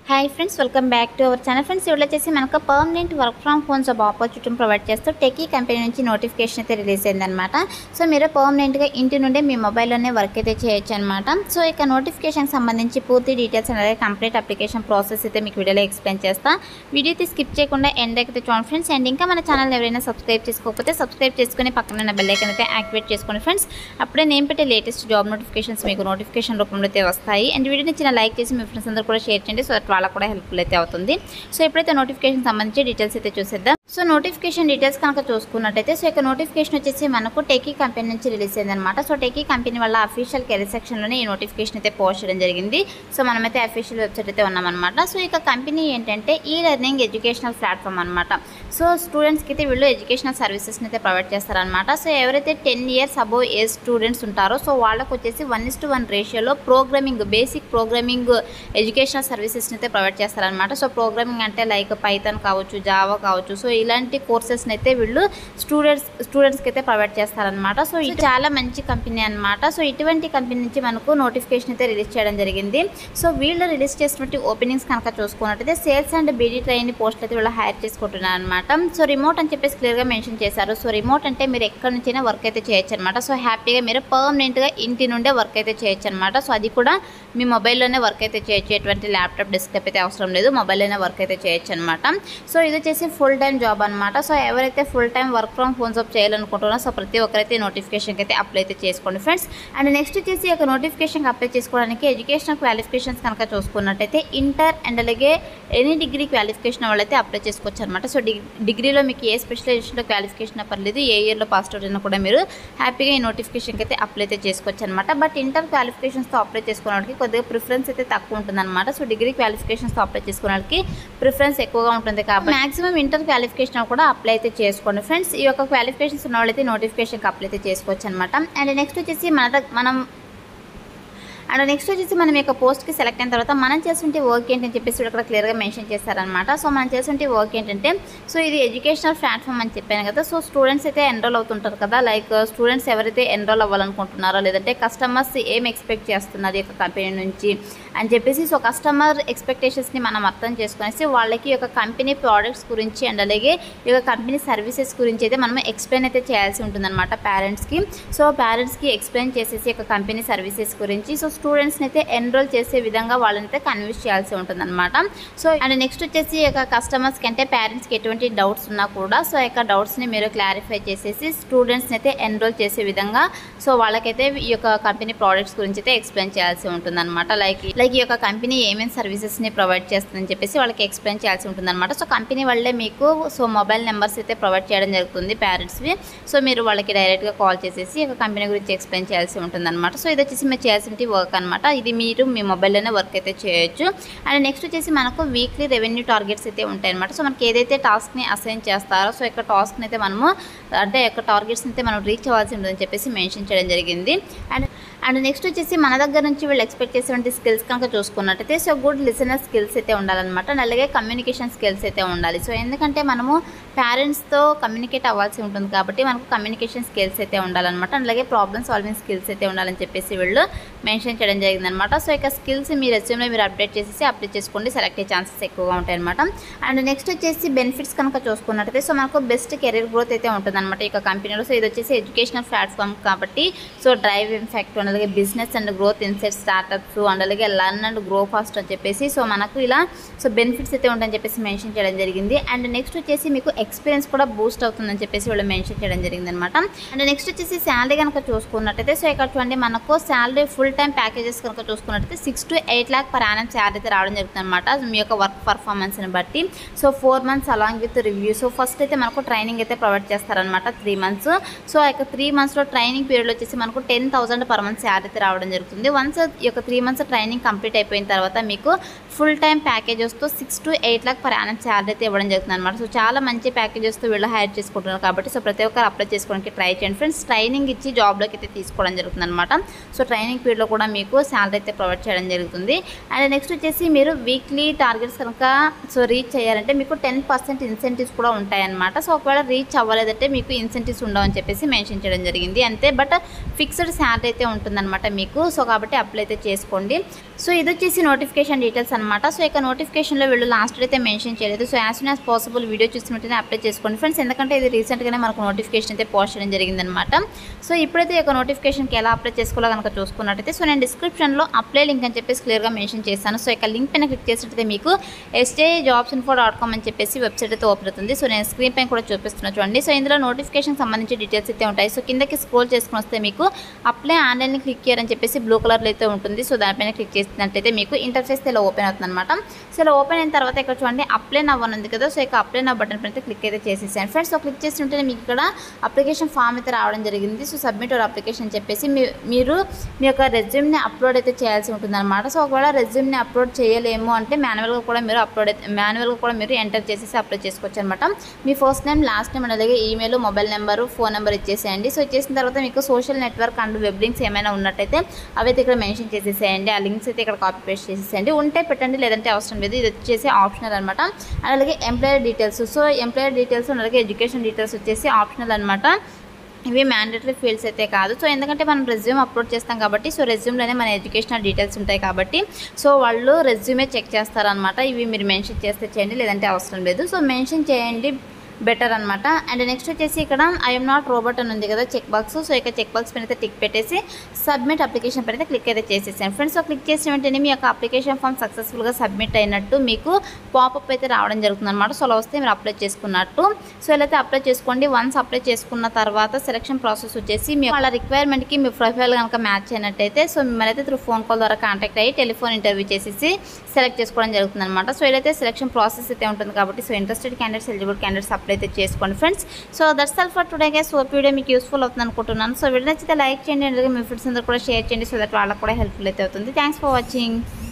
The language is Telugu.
hi friends welcome back to our channel friends ఇవాళ వచ్చేసి మనకు permanent work from home job opportunity provide చేస్తూ టెకీ కంపెనీ నుంచి నోటిఫికేషన్ అయితే రిలీజ్ అయిందనమాట సో మీరు పర్మనెంట్గా ఇంటి నుండే మీ మొబైల్లోనే వర్క్ అయితే చేయొచ్చు అనమాట సో ఇక నోటిఫికేషన్కి సంబంధించి పూర్తి డీటెయిల్స్ అలాగే కంప్లీట్ అప్లికేషన్ ప్రాసెస్ అయితే మీకు వీడియోలో ఎక్స్ప్లెయిన్ చేస్తా వీడియో అయితే స్కిప్ చేయకుండా ఎండ్ అయితే చూడండి ఫ్రెండ్స్ అండ్ ఇంకా మన ఛానల్ ఎవరైనా సబ్స్క్రైబ్ చేసుకోకపోతే సబ్స్క్రైబ్ చేసుకుని పక్కన ఉన్న బెల్ ఐకన్ అయితే యాక్టివేట్ చేసుకోండి ఫ్రెండ్స్ అప్పుడే నేను పెట్టే లేటెస్ట్ జాబ్ నోటిఫికేషన్స్ మీకు నోటిఫికేషన్ రూపంలో అయితే వస్తాయి అండ్ వీడియోని చిన్న లైక్ చేసి మీ ఫ్రెండ్స్ అందరూ కూడా షేర్ చేయండి సో దట్ వాళ్ళకు కూడా హెల్ప్ఫుల్ అయితే అవుతుంది సో ఇప్పుడైతే నోటిఫికేషన్ సంబంధించి డీటెయిల్స్ అయితే చూసేద్దాం సో నోటిఫికేషన్ డీటెయిల్స్ కనుక చూసుకున్నట్టయితే సో ఇక నోటిఫికేషన్ వచ్చేసి మనకు టెకీ కంపెనీ నుంచి రిలీజ్ అయిందనమాట సో టెకీ కంపెనీ వల్ల అఫీషియల్ కెరీర్ సెక్షన్లోనే ఈ నోటిఫికేషన్ అయితే పోస్ట్ చేయడం జరిగింది సో మనమైతే అఫీషియల్ వెబ్సైట్ అయితే ఉన్నామన్నమాట సో ఇక కంపెనీ ఏంటంటే ఈ లెర్నింగ్ ఎడ్యుకేషనల్ ప్లాట్ఫామ్ అనమాట సో స్టూడెంట్స్కి అయితే వీళ్ళు ఎడ్యుకేషనల్ సర్వీసెస్ని అయితే ప్రొవైడ్ చేస్తారనమాట సో ఎవరైతే ten years above age students ఉంటారో సో వాళ్ళకు వచ్చేసి వన్ ఇస్ టు వన్ రేషియోలో ప్రోగ్రామింగ్ బేసిక్ ప్రోగ్రామింగ్ ఎడ్యుకేషనల్ సర్వీసెస్ని అయితే ప్రొవైడ్ చేస్తారనమాట సో ప్రోగ్రామింగ్ అంటే లైక్ పైథాన్ కావచ్చు జావా కావచ్చు సో ఇలాంటి కోర్సెస్ని అయితే వీళ్ళు స్టూడెంట్స్ స్టూడెంట్స్కి అయితే ప్రొవైడ్ చేస్తారనమాట సో ఇది చాలా మంచి కంపెనీ అనమాట సో ఇటువంటి కంపెనీ నుంచి మనకు నోటిఫికేషన్ అయితే రిలీజ్ చేయడం జరిగింది సో వీళ్ళు రిలీజ్ చేసినటువంటి ఓపెనింగ్స్ కనుక చూసుకున్నట్టయితే sales and BD train post అయితే వీళ్ళు హైర్ చేసుకుంటున్నారు అనమాట సో రిమోట్ అని చెప్పేసి క్లియర్గా మెన్షన్ చేశారు సో రిమోట్ అంటే మీరు ఎక్కడి నుంచైనా వర్క్ అయితే చేయొచ్చు అనమాట సో హ్యాపీగా మీరు పర్మనెంట్గా ఇంటి నుండే వర్క్ అయితే చేయొచ్చు అనమాట సో అది కూడా మీ మొబైల్లోనే వర్క్ అయితే చేయొచ్చు ఎటువంటి ల్యాప్టాప్ డెస్క్టాప్ అయితే అవసరం లేదు మొబైల్లోనే వర్క్ అయితే చేయొచ్చు అనమాట సో ఇది వచ్చేసి ఫుల్ టైం జాబ్ అనమాట సో ఎవరైతే full time work from home job చేయాలనుకుంటున్నారో సో ప్రతి ఒక్కరైతే నోటిఫికేషన్కి అయితే అప్లై అయితే చేసుకోండి ఫ్రెండ్స్ అండ్ నెక్స్ట్ వచ్చేసి ఒక నోటిఫికేషన్కి అప్లై చేసుకోవడానికి ఎడ్యుకేషనల్ క్వాలిఫికేషన్స్ కనుక చూసుకున్నట్టయితే ఇంటర్ అండ్ అలాగే ఎనీ డిగ్రీ క్వాలిఫికేషన్ వాళ్ళైతే అప్లై చేసుకోవచ్చు అనమాట సో డిగ్ డిగ్రీలో మీకు ఏ స్పెషలైజేషన్లో క్వాలిఫికేషన్ పర్లేదు ఏ ఇయర్లో పాస్ అవుట్ అయినా కూడా మీరు హ్యాపీగా ఈ నోటిఫికేషన్కి అయితే అప్లై అయితే చేసుకోవచ్చు అనమాట బట్ ఇంటర్ క్వాలిఫికేషన్స్తో అప్లై చేసుకునే వాళ్ళకి కొద్దిగా ప్రిఫరెన్స్ అయితే తక్కువ ఉంటుంది అనమాట సో డిగ్రీ క్వాలిఫికేషన్స్తో అప్లై చేసుకునే వాళ్ళకి ప్రిఫరెన్స్ ఎక్కువగా ఉంటుంది కాబట్టి మాక్సిమం ఇంటర్ క్వాలిఫికేషన్ కూడా అప్లై అయితే చేసుకోండి ఫ్రెండ్స్ ఈ యొక్క క్వాలిఫికేషన్స్ ఉన్న వాళ్ళైతే నోటిఫికేషన్కి అప్లై అయితే చేసుకోవచ్చు అనమాట అండ్ నెక్స్ట్ వచ్చేసి మన దగ్- మనం అండ్ నెక్స్ట్ వచ్చేసి మనం ఈ యొక్క పోస్ట్కి సెలెక్ట్ అయిన తర్వాత మనం చేస్తుంటే వర్క్ ఏంటని చెప్పేసి ఇక్కడ క్లియర్గా మెన్షన్ చేశారనమాట సో మనం చేస్తుంటే వర్క్ ఏంటంటే సో ఇది ఎడ్యుకేషనల్ ప్లాట్ఫామ్ అని చెప్పాను కదా సో స్టూడెంట్స్ అయితే ఎన్రోల్ అవుతుంటారు కదా లైక్ స్టూడెంట్స్ ఎవరైతే ఎన్రోల్ అవ్వాలనుకుంటున్నారో లేదంటే కస్టమర్స్ ఏం ఎక్స్పెక్ట్ చేస్తున్నారు ఈ యొక్క కంపెనీ నుంచి అని చెప్పేసి సో కస్టమర్ ఎక్స్పెక్టేషన్స్ని మనం అర్థం చేసుకునేసి వాళ్ళకి ఈ యొక్క కంపెనీ ప్రోడక్ట్స్ గురించి అండ్ అలాగే ఈ యొక్క కంపెనీ సర్వీసెస్ గురించి అయితే మనం ఎక్స్ప్లెయిన్ అయితే చేయాల్సి ఉంటుందన్నమాట పేరెంట్స్కి సో పేరెంట్స్కి ఎక్స్ప్లెయిన్ చేసేసి ఈ యొక్క కంపెనీ సర్వీసెస్ గురించి సో స్టూడెంట్స్ని అయితే ఎన్రోల్ చేసే విధంగా వాళ్ళని అయితే కన్విన్స్ చేయాల్సి ఉంటుందన్నమాట సో అండ్ నెక్స్ట్ వచ్చేసి ఈ యొక్క కస్టమర్స్కి అంటే పేరెంట్స్కి ఎటువంటి డౌట్స్ ఉన్నా కూడా సో ఈ యొక్క డౌట్స్ని మీరు క్లారిఫై చేసేసి స్టూడెంట్స్ని అయితే ఎన్రోల్ చేసే విధంగా సో వాళ్ళకైతే ఈ యొక్క కంపెనీ ప్రోడక్ట్స్ గురించి అయితే ఎక్స్ప్లెయిన్ చేయాల్సి ఉంటుందన్నమాట లైక్ లైక్ ఈ యొక్క కంపెనీ ఏమేమి సర్వీసెస్ని ప్రొవైడ్ చేస్తుందని చెప్పేసి వాళ్ళకి ఎక్స్ప్లెయిన్ చేయాల్సి ఉంటుందన్నమాట సో కంపెనీ వాళ్ళే మీకు సో మొబైల్ నెంబర్స్ అయితే ప్రొవైడ్ చేయడం జరుగుతుంది పేరెంట్స్వి సో మీరు వాళ్ళకి డైరెక్ట్గా కాల్ చేసేసి ఈ యొక్క కంపెనీ గురించి ఎక్స్ప్లెయిన్ చేయాల్సి ఉంటుందన్నమాట సో ఇది వచ్చేసి మీరు చేయాల్సిన వర్క్ అనమాట ఇది మీరు మీ మొబైల్లోనే వర్క్ అయితే చేయొచ్చు అండ్ నెక్స్ట్ వచ్చేసి మనకు వీక్లీ రెవెన్యూ టార్గెట్స్ అయితే ఉంటాయి అనమాట సో మనకి ఏదైతే టాస్క్ని అసైన్ చేస్తారో సో యొక్క టాస్క్ని అయితే మనము అంటే యొక్క టార్గెట్స్ని అయితే మనం రీచ్ అవ్వాల్సి ఉంటుందని చెప్పేసి మెన్షన్ చేయడం జరిగింది అండ్ అండ్ నెక్స్ట్ వచ్చేసి మన దగ్గర నుంచి వీళ్ళు ఎక్స్పెక్ట్ చేసేటువంటి స్కిల్స్ కనుక చూసుకున్నట్టయితే సో గుడ్ లిసనర్ స్కిల్స్ అయితే ఉండాలన్నమాట అండ్ అలాగే కమ్యూనికేషన్ స్కిల్స్ అయితే ఉండాలి సో ఎందుకంటే మనము పేరెంట్స్తో కమ్యూనికేట్ అవ్వాల్సి ఉంటుంది కాబట్టి మనకు కమ్యూనికేషన్ స్కిల్స్ అయితే ఉండాలన్నమాట అండ్ అలాగే ప్రాబ్లమ్ సాల్వింగ్ స్కిల్స్ అయితే ఉండాలని చెప్పేసి వీళ్ళు మెన్షన్ చేయడం జరిగిందనమాట సో ఇక స్కిల్స్ మీ రెజ్యూమ్లో మీరు అప్డేట్ చేసేసి అప్డేట్ చేసుకోండి సెలెక్ట్ అయ్యే ఛాన్సెస్ ఎక్కువగా ఉంటాయి అనమాట అండ్ నెక్స్ట్ వచ్చేసి బెనిఫిట్స్ కనుక చూసుకున్నట్టయితే సో మనకు బెస్ట్ కెరీర్ గ్రోత్ అయితే ఉంటుందన్నమాట ఈ యొక్క కంపెనీలో సో ఇది వచ్చేసి ఎడ్యుకేషనల్ ప్లాట్ఫామ్ కాబట్టి సో డ్రైవ్ ఇంపాక్ట్ అండ్ అలాగే business and growth inset startups and అలాగే లర్న్ అండ్ గ్రో ఫాస్ట్ అని చెప్పేసి సో మనకు ఇలా సో బెనిఫిట్స్ అయితే ఉంటాయని చెప్పేసి మెన్షన్ చేయడం జరిగింది అండ్ నెక్స్ట్ వచ్చేసి మీకు ఎక్స్పీరియన్స్ కూడా బూస్ట్ అవుతుందని చెప్పేసి వాళ్ళు మెన్షన్ చేయడం జరిగింది అనమాట అండ్ నెక్స్ట్ వచ్చేసి శాలరీ కనుక చూసుకున్నట్టయితే సో ఇక్కడ చూడండి మనకు శాలరీ ఫుల్ టైం ప్యాకేజెస్ కనుక చూసుకున్నట్టయితే six to eight lakh per annum salary అయితే రావడం జరుగుతుంది అనమాట మీ యొక్క వర్క్ పర్ఫార్మెన్స్ని బట్టి so four months along with review so first అయితే మనకు ట్రైనింగ్ అయితే ప్రొవైడ్ చేస్తారనమాట త్రీ మంత్స్ సో ఆ యొక్క త్రీ మంత్స్లో ట్రైనింగ్ పీరియడ్ వచ్చేసి మనకు ten thousand per month salary అయితే రావడం జరుగుతుంది వన్స్ ఈ యొక్క త్రీ మంత్స్ ట్రైనింగ్ కంప్లీట్ అయిపోయిన తర్వాత మీకు ఫుల్ టైం ప్యాకేజెస్తో six to eight lakh per annum salary అయితే ఇవ్వడం జరుగుతుంది అనమాట సో చాలా మంచి ప్యాకేజెస్తో వీళ్ళు హైర్ చేసుకుంటున్నారు కాబట్టి సో ప్రతి ఒక్కరు అప్లై చేసుకోవడానికి ట్రై చేయండి ఫ్రెండ్స్ ట్రైనింగ్ ఇచ్చి జాబ్లోకి అయితే తీసుకోవడం జరుగుతుంది అనమాట సో ట్రైనింగ్ పీరియడ్లో కూడా మీకు శాలరీ అయితే ప్రొవైడ్ చేయడం జరుగుతుంది అండ్ నెక్స్ట్ వచ్చేసి మీరు వీక్లీ టార్గెట్స్ కనుక సో రీచ్ అయ్యారంటే మీకు టెన్ పర్సెంట్ ఇన్సెంటివ్స్ కూడా ఉంటాయన్నమాట సో ఒకవేళ రీచ్ అవ్వలేదంటే మీకు ఇన్సెంటివ్స్ ఉండవని చెప్పేసి మెన్షన్ చేయడం జరిగింది అంతే బట్ ఫిక్స్డ్ శాలరీ అయితే ఉంటుందన్నమాట మీకు సో కాబట్టి అప్లై అయితే చేసుకోండి సో ఇది వచ్చేసి నోటిఫికేషన్ డీటెయిల్స్ అనమాట అనమాట సో ఇక నోటిఫికేషన్లో వీళ్ళు లాస్ట్ అయితే మెన్షన్ చేయలేదు so as soon as possible video చూసినట్టునే అప్లై చేసుకోండి ఫ్రెండ్స్ ఎందుకంటే ఇది రీసెంట్గానే మనకు నోటిఫికేషన్ అయితే పోస్ట్ చేయడం జరిగిందనమాట సో ఇప్పుడైతే ఈ యొక్క నోటిఫికేషన్కి ఎలా అప్లై చేసుకోవాలో కనుక చూసుకున్నట్టయితే సో నేను డిస్క్రిప్షన్లో అప్లై లింక్ అని చెప్పేసి క్లియర్గా మెన్షన్ చేస్తాను సో ఇక లింక్ పైన క్లిక్ చేసినట్టయితే మీకు ఎస్టే జాబ్స్ ఇన్ఫో డాట్ కామ్ అని చెప్పేసి వెబ్సైట్ అయితే ఓపెన్ అవుతుంది సో నేను స్క్రీన్ పైన కూడా చూపిస్తున్నా చూడండి సో ఇందులో నోటిఫికేషన్ సంబంధించి డీటెయిల్స్ అయితే ఉంటాయి సో కిందకి స్క్రోల్ చేసుకుని వస్తే మీకు అప్లై ఆన్లైన్ క్లిక్ చేయరని చెప్పేసి బ్లూ కలర్లో అయితే ఉంటుంది సో దానిపైన క్లిక్ చేసినట్టయితే మీకు ఇంటర్ఫేస్ ఇలా ఓపెన్ అవుతుంది అనమాట సో ఇలా ఓపెన్ అయిన తర్వాత ఇక్కడ చూడండి అప్లై నవ్ అని ఉంది కదా సో ఇక అప్లై నవ్ బటన్ పైన క్లిక్ అయితే చేసేసాను ఫ్రెండ్స్ సో క్లిక్ చేస్తుంటే మీకు ఇక్కడ అప్లికేషన్ ఫామ్ అయితే రావడం జరిగింది సో సబ్మిట్ అవర్ అప్లికేషన్ అని చెప్పేసి మీ- మీరు మీ యొక్క రెజ్యూమ్ని అప్లోడ్ అయితే చేయాల్సి ఉంటుంది అనమాట సో ఒకవేళ రెజ్యూమ్ని అప్లోడ్ చేయలేము అంటే మాన్యువల్గా కూడా మీరు అప్లోడ్ అయితే మాన్యువల్గా కూడా మీరు ఎంటర్ చేసేసి అప్లోడ్ చేసుకోవచ్చు అనమాట మీ ఫస్ట్ నేమ్ లాస్ట్ నేమ్ అలాగే email mobile number phone number ఇచ్చేసేయండి సో ఇచ్చేసిన తర్వాత మీకు social network and web links ఏమైనా ఉన్నట్టయితే అవైతే ఇక్కడ మెన్షన్ చేసేసేయండి ఆ లింక్స్ అయితే ఇక్కడ కాపీ పేస్ట్ చేసేసేయండి ఉంటే పెట్టండి లేదంటే అవసరం లేదు ఇది వచ్చేసి ఆప్షనల్ అనమాట అలాగే employer details so employer details అలాగే ఎడ్యుకేషన్ డీటెయిల్స్ వచ్చేసి ఆప్షనల్ అనమాట ఇవి మ్యాండేటరీ ఫీల్డ్స్ అయితే కాదు సో ఎందుకంటే మనం రెజ్యూమ్ అప్లోడ్ చేస్తాం కాబట్టి సో రెజ్యూమ్లోనే మన ఎడ్యుకేషనల్ డీటెయిల్స్ ఉంటాయి కాబట్టి సో వాళ్ళు రెజ్యూమే చెక్ చేస్తారనమాట ఇవి మీరు మెన్షన్ చేస్తే చేయండి లేదంటే అవసరం లేదు సో మెన్షన్ చేయండి బెటర్ అనమాట అండ్ నెక్స్ట్ వచ్చేసి ఇక్కడ ఐఎమ్ నాట్ రోబోట్ అని ఉంది కదా చెక్ బాక్స్ సో ఇక చెక్ బాక్స్ పైన అయితే టిక్ పెట్టేసి సబ్మిట్ అప్లికేషన్ పైన అయితే క్లిక్ అయితే చేసేసాను ఫ్రెండ్స్ సో క్లిక్ చేసిన వెంటనే మీ యొక్క అప్లికేషన్ ఫామ్ సక్సెస్ఫుల్గా సబ్మిట్ అయినట్టు మీకు పాపప్ అయితే రావడం జరుగుతుంది అనమాట సో అలా వస్తే మీరు అప్లై చేసుకున్నట్టు సో ఇలా అయితే అప్లై చేసుకోండి వన్స్ అప్లై చేసుకున్న తర్వాత సెలక్షన్ ప్రాసెస్ వచ్చేసి మీ వాళ్ళ రిక్వైర్మెంట్కి మీ ప్రొఫైల్ కనుక మ్యాచ్ అయినట్టయితే సో మిమ్మల్ని అయితే త్రూ ఫోన్ కాల్ ద్వారా కాంటాక్ట్ అయ్యి టెలిఫోన్ ఇంటర్వ్యూ చేసేసి సెలెక్ట్ చేసుకోవడం జరుగుతుంది అనమాట సో ఇదైతే సెలక్షన్ ప్రాసెస్ అయితే ఉంటుంది కాబట్టి so interested candidates eligible candidates apply అయితే చేసుకోండి friends so that's all for today guys so video మీకు యూస్ఫుల్ అవుతుంది అనుకుంటున్నాను సో వీడియో నచ్చితే లైక్ చేయండి అలాగే మీ ఫ్రెండ్స్ అందరూ కూడా షేర్ చేయండి సో దట్ వాళ్ళకి కూడా హెల్ప్ఫుల్ అయితే అవుతుంది థ్యాంక్స్ ఫర్ వాచింగ్